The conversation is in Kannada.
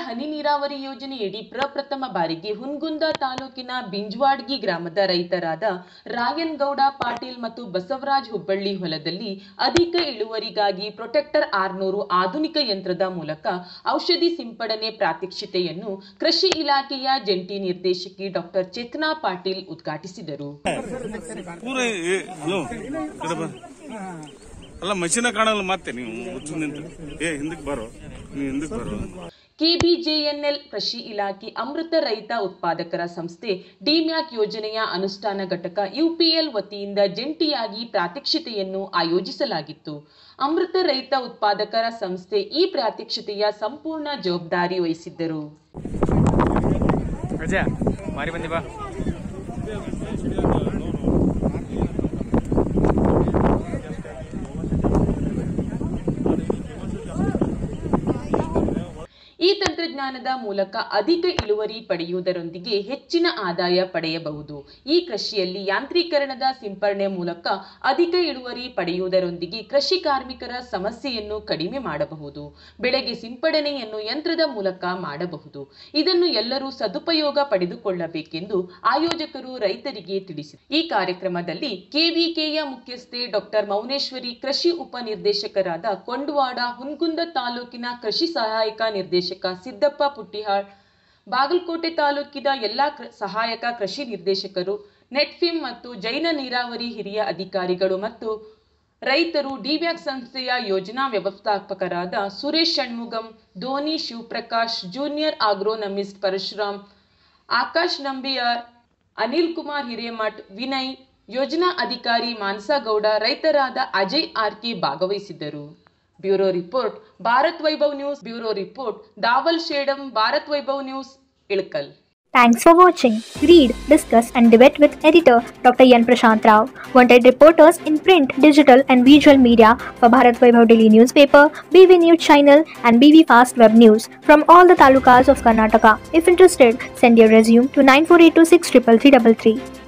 ಹನಿ ನೀರಾವರಿ ಯೋಜನೆಯಡಿ ಪ್ರಪ್ರಥಮ ಬಾರಿಗೆ ಹುನ್ಗುಂದ ತಾಲೂಕಿನ ಬಿಂಜ್ವಾಡ್ಗಿ ಗ್ರಾಮದ ರೈತರಾದ ರಾಯನ್ ಗೌಡ ಪಾಟೀಲ್ ಮತ್ತು ಬಸವರಾಜ್ ಹುಬ್ಬಳ್ಳಿ ಹೊಲದಲ್ಲಿ ಅಧಿಕ ಇಳುವರಿಗಾಗಿ ಪ್ರೊಟೆಕ್ಟರ್ ಆರ್ನೂರು ಆಧುನಿಕ ಯಂತ್ರದ ಮೂಲಕ ಔಷಧಿ ಸಿಂಪಡಣೆ ಪ್ರಾತ್ಯಕ್ಷಿತೆಯನ್ನು ಕೃಷಿ ಇಲಾಖೆಯ ಜಂಟಿ ನಿರ್ದೇಶಕಿ ಡಾಕ್ಟರ್ ಚೇತನಾ ಪಾಟೀಲ್ ಉದ್ಘಾಟಿಸಿದರು ಪೂರ ಏ- ಹಲೋ ಕಡೆ ಬಾ ಅಲ್ಲ ಮಷಿನ ಕಾಣಲ್ಲ ಮತ್ತೆ ನೀವು ಹುಚ್ಚು ನಿಂತು ಏ ಹಿಂದಕ್ಕೆ ಬರೋ ನೀವು ಹಿಂದಕ್ಕೆ ಬರೋ ಕೆಬಿಜೆಎನ್ಎಲ್ ಕೃಷಿ ಇಲಾಖೆ ಅಮೃತ ರೈತ ಉತ್ಪಾದಕರ ಸಂಸ್ಥೆ ಡಿಮ್ಯಾಕ್ ಯೋಜನೆಯ ಅನುಷ್ಠಾನ ಘಟಕ ಯುಪಿಎಲ್ ವತಿಯಿಂದ ಜಂಟಿಯಾಗಿ ಪ್ರಾತ್ಯಕ್ಷಿತೆಯನ್ನು ಆಯೋಜಿಸಲಾಗಿತ್ತು ಅಮೃತ ರೈತ ಉತ್ಪಾದಕರ ಸಂಸ್ಥೆ ಈ ಪ್ರಾತ್ಯಕ್ಷಿತೆಯ ಸಂಪೂರ್ಣ ಜವಾಬ್ದಾರಿ ವಹಿಸಿದ್ದರು ಅಜಯ ಮಾರಿ ಬಂದಿ ಬಾ ಈ ತಂತ್ರಜ್ಞಾನದ ಮೂಲಕ ಅಧಿಕ ಇಳುವರಿ ಪಡೆಯುವುದರೊಂದಿಗೆ ಹೆಚ್ಚಿನ ಆದಾಯ ಪಡೆಯಬಹುದು ಈ ಕೃಷಿಯಲ್ಲಿ ಯಾಂತ್ರೀಕರಣದ ಸಿಂಪರಣೆ ಮೂಲಕ ಅಧಿಕ ಇಳುವರಿ ಪಡೆಯುವುದರೊಂದಿಗೆ ಕೃಷಿ ಕಾರ್ಮಿಕರ ಸಮಸ್ಯೆಯನ್ನು ಕಡಿಮೆ ಮಾಡಬಹುದು ಬೆಳೆಗೆ ಸಿಂಪಡಣೆಯನ್ನು ಯಂತ್ರದ ಮೂಲಕ ಮಾಡಬಹುದು ಇದನ್ನು ಎಲ್ಲರೂ ಸದುಪಯೋಗ ಪಡೆದುಕೊಳ್ಳಬೇಕೆಂದು ಆಯೋಜಕರು ರೈತರಿಗೆ ತಿಳಿಸಿದರು ಈ ಕಾರ್ಯಕ್ರಮದಲ್ಲಿ ಕೆವಿಕೆಯ ಮುಖ್ಯಸ್ಥೆ ಡಾಕ್ಟರ್ ಮೌನೇಶ್ವರಿ ಕೃಷಿ ಉಪನಿರ್ದೇಶಕರಾದ ಕೊಂಡವಾಡ ಹುನ್ಗುಂದ ತಾಲೂಕಿನ ಕೃಷಿ ಸಹಾಯಕ ನಿರ್ದೇಶಕ ಸಿದ್ದಪ್ಪ ಪುಟ್ಟಿಹಾಳ್ ಬಾಗಲಕೋಟೆ ತಾಲೂಕಿನ ಎಲ್ಲಾ ಕೃ- ಸಹಾಯಕ ಕೃಷಿ ನಿರ್ದೇಶಕರು ನೆಟ್ಫಿಮ್ ಮತ್ತು ಜೈನ ನೀರಾವರಿ ಹಿರಿಯ ಅಧಿಕಾರಿಗಳು ಮತ್ತು ರೈತರು ಡಿಬ್ಯಾಕ್ ಸಂಸ್ಥೆಯ ಯೋಜನಾ ವ್ಯವಸ್ಥಾಪಕರಾದ ಸುರೇಶ್ ಷಣ್ಮುಗಂ ಧೋನಿ ಶಿವಪ್ರಕಾಶ್ ಜೂನಿಯರ್ ಆಗ್ರೋನಮಿಸ್ಟ್ ಪರಶುರಾಮ್ ಆಕಾಶ್ ನಂಬಿಯಾರ್ ಅನಿಲ್ ಕುಮಾರ್ ಹಿರೇಮಠ್ ವಿನಯ್ ಯೋಜನಾ ಅಧಿಕಾರಿ ಮಾನಸಗೌಡ ರೈತರಾದ ಅಜಯ್ ಆರ್ಕೆ ಭಾಗವಹಿಸಿದ್ದರು bureau report Bharat Vaibhav news bureau report Dawal Shedam Bharat Vaibhav news Ilkal Thanks for watching. Read, discuss, and debate with editor Dr. Yan Prashant Rao. Wanted reporters in print, digital, and visual media for Bharat Vaibhav Daily Newspaper, BV News Channel, and BV Fast Web News from all the talukas of Karnataka. If interested, send your resume to 9482633333.